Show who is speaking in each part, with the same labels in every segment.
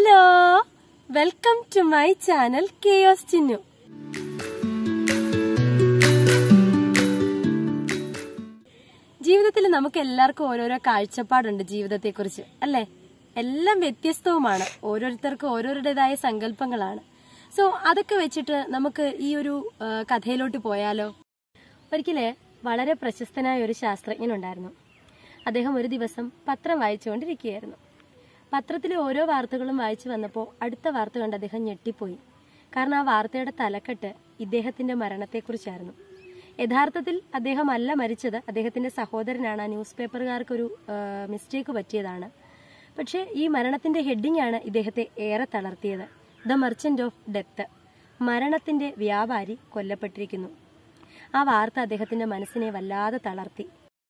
Speaker 1: hello welcome to my channel chaos Chinnu ജീവിതത്തിൽ നമുക്ക് എല്ലാവർക്കും ഓരോരോ കാഴ്ചപ്പാടുണ്ട് ജീവിതത്തെക്കുറിച്ച് അല്ലേ എല്ലാം വ്യത്യസ്തവുമാണ് ഓരോരുത്തർക്കും ഓരോരുടേതായ സങ്കല്പങ്ങളാണ് സോ അതൊക്കെ വെച്ചിട്ട് നമുക്ക് ഈ ഒരു ആ, കഥയിലോട്ട് പോയാലോ ഒരിക്കല് വളരെ പ്രശസ്തനായ ഒരു ശാസ്ത്രജ്ഞനുണ്ടായിരുന്നു അദ്ദേഹം ഒരു ദിവസം പത്രം വായിച്ചുകൊണ്ടിരിക്കുകയായിരുന്നു പത്രത്തിലെ ഓരോ വാർത്തകളും വായിച്ചു വന്നപ്പോൾ അടുത്ത വാർത്ത കണ്ട് അദ്ദേഹം ഞെട്ടിപ്പോയി കാരണം ആ വാർത്തയുടെ തലക്കെട്ട് ഇദ്ദേഹത്തിന്റെ മരണത്തെക്കുറിച്ചായിരുന്നു യഥാർത്ഥത്തിൽ അദ്ദേഹം അല്ല മരിച്ചത് അദ്ദേഹത്തിന്റെ സഹോദരനാണ് ആ ന്യൂസ് പേപ്പറുകാർക്കൊരു മിസ്റ്റേക്ക് പറ്റിയതാണ് പക്ഷേ ഈ മരണത്തിന്റെ ഹെഡിംഗ് ആണ് ഇദ്ദേഹത്തെ ഏറെ തളർത്തിയത് ദ മെർച്ചന്റ് ഓഫ് ഡെത്ത് മരണത്തിന്റെ വ്യാപാരി കൊല്ലപ്പെട്ടിരിക്കുന്നു ആ വാർത്ത അദ്ദേഹത്തിന്റെ മനസ്സിനെ വല്ലാതെ തളർത്തി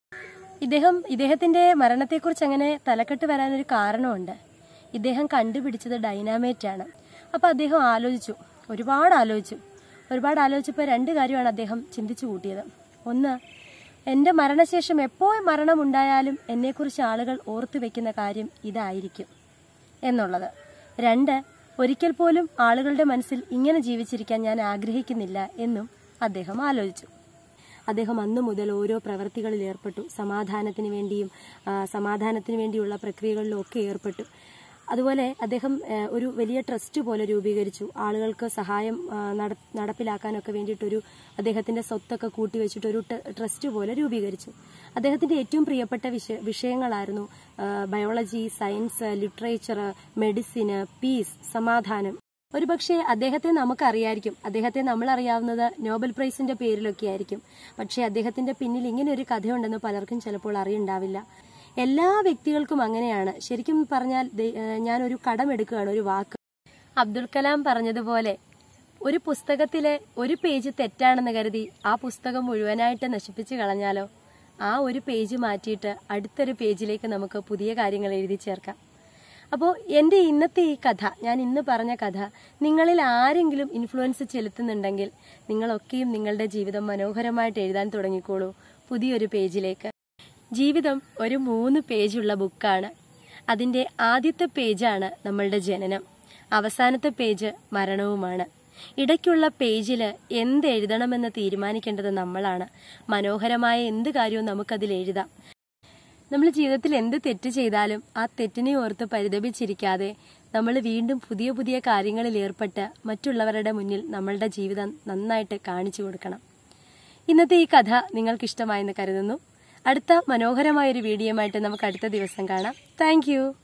Speaker 1: ഇദ്ദേഹം ഇദ്ദേഹത്തിന്റെ മരണത്തെക്കുറിച്ച് അങ്ങനെ തലക്കെട്ട് വരാനൊരു കാരണമുണ്ട് ഇദ്ദേഹം കണ്ടുപിടിച്ചത് ഡൈനാമേറ്റ് ആണ് അപ്പൊ അദ്ദേഹം ആലോചിച്ചു ഒരുപാട് ആലോചിച്ചു ഒരുപാട് ആലോചിച്ചപ്പോൾ രണ്ട് കാര്യമാണ് അദ്ദേഹം ചിന്തിച്ചു കൂട്ടിയത് ഒന്ന് എൻ്റെ മരണശേഷം എപ്പോൾ മരണമുണ്ടായാലും എന്നെക്കുറിച്ച് ആളുകൾ ഓർത്തു വെക്കുന്ന കാര്യം ഇതായിരിക്കും എന്നുള്ളത് രണ്ട് ഒരിക്കൽ പോലും ആളുകളുടെ മനസ്സിൽ ഇങ്ങനെ ജീവിച്ചിരിക്കാൻ ഞാൻ ആഗ്രഹിക്കുന്നില്ല എന്നും അദ്ദേഹം ആലോചിച്ചു അദ്ദേഹം അന്നു മുതൽ ഓരോ പ്രവൃത്തികളിൽ ഏർപ്പെട്ടു സമാധാനത്തിന് വേണ്ടിയും ആ, സമാധാനത്തിന് വേണ്ടിയുള്ള പ്രക്രിയകളിലും ഒക്കെ ഏർപ്പെട്ടു അതുപോലെ അദ്ദേഹം ആ, ഒരു വലിയ ട്രസ്റ്റ് പോലെ രൂപീകരിച്ചു ആളുകൾക്ക് സഹായം ആ, നട- നടപ്പിലാക്കാനൊക്കെ വേണ്ടിയിട്ടൊരു അദ്ദേഹത്തിന്റെ സ്വത്തൊക്കെ കൂട്ടിവെച്ചിട്ട് ഒരു ടെ- ട്രസ്റ്റ് പോലെ രൂപീകരിച്ചു അദ്ദേഹത്തിന്റെ ഏറ്റവും പ്രിയപ്പെട്ട വിഷ- വിഷയങ്ങളായിരുന്നു ആ, ബയോളജി സയൻസ് ലിറ്ററേച്ചർ മെഡിസിന് പീസ് സമാധാനം ഒരുപക്ഷെ അദ്ദേഹത്തെ നമുക്കറിയായിരിക്കും അദ്ദേഹത്തെ നമ്മൾ അറിയാവുന്നത് നോബൽ പ്രൈസിന്റെ പേരിലൊക്കെ ആയിരിക്കും പക്ഷേ അദ്ദേഹത്തിന്റെ പിന്നിൽ ഇങ്ങനെ ഒരു കഥയുണ്ടെന്ന് പലർക്കും ചിലപ്പോൾ അറിയുണ്ടാവില്ല എല്ലാ വ്യക്തികൾക്കും അങ്ങനെയാണ് ശരിക്കും പറഞ്ഞാൽ ദേ- ഏഹ് ഞാനൊരു കടമെടുക്കുകയാണ് ഒരു വാക്ക് അബ്ദുൽ കലാം പറഞ്ഞതുപോലെ ഒരു പുസ്തകത്തിലെ ഒരു പേജ് തെറ്റാണെന്ന് കരുതി ആ പുസ്തകം മുഴുവനായിട്ട് നശിപ്പിച്ചു കളഞ്ഞാലോ ആ ഒരു പേജ് മാറ്റിയിട്ട് അടുത്തൊരു പേജിലേക്ക് നമുക്ക് പുതിയ കാര്യങ്ങൾ എഴുതി ചേർക്കാം അപ്പോൾ എൻ്റെ ഇന്നത്തെ ഈ കഥ ഞാൻ ഇന്ന് പറഞ്ഞ കഥ നിങ്ങളിൽ ആരെങ്കിലും ഇൻഫ്ലുവൻസ് ചെലുത്തുന്നുണ്ടെങ്കിൽ നിങ്ങളൊക്കെയും നിങ്ങളുടെ ജീവിതം മനോഹരമായിട്ട് എഴുതാൻ തുടങ്ങിക്കോളൂ പുതിയൊരു പേജിലേക്ക് ജീവിതം ഒരു മൂന്ന് പേജുള്ള ബുക്കാണ് അതിൻ്റെ ആദ്യത്തെ പേജാണ് നമ്മളുടെ ജനനം അവസാനത്തെ പേജ് മരണവുമാണ് ഇടയ്ക്കുള്ള പേജിൽ എന്ത് എഴുതണമെന്ന് തീരുമാനിക്കേണ്ടത് നമ്മളാണ് മനോഹരമായ എന്ത് കാര്യവും നമുക്കതിൽ എഴുതാം നമ്മൾ ജീവിതത്തിൽ എന്ത് തെറ്റ് ചെയ്താലും ആ തെറ്റിനെ ഓർത്ത് പരിതപിച്ചിരിക്കാതെ നമ്മൾ വീണ്ടും പുതിയ പുതിയ കാര്യങ്ങളിൽ ഏർപ്പെട്ട് മറ്റുള്ളവരുടെ മുന്നിൽ നമ്മളുടെ ജീവിതം നന്നായിട്ട് കാണിച്ചു കൊടുക്കണം ഇന്നത്തെ ഈ കഥ നിങ്ങൾക്ക് ഇഷ്ടമായെന്ന് കരുതുന്നു അടുത്ത മനോഹരമായ ഒരു വീഡിയോയുമായിട്ട് നമുക്ക് അടുത്ത ദിവസം കാണാം താങ്ക്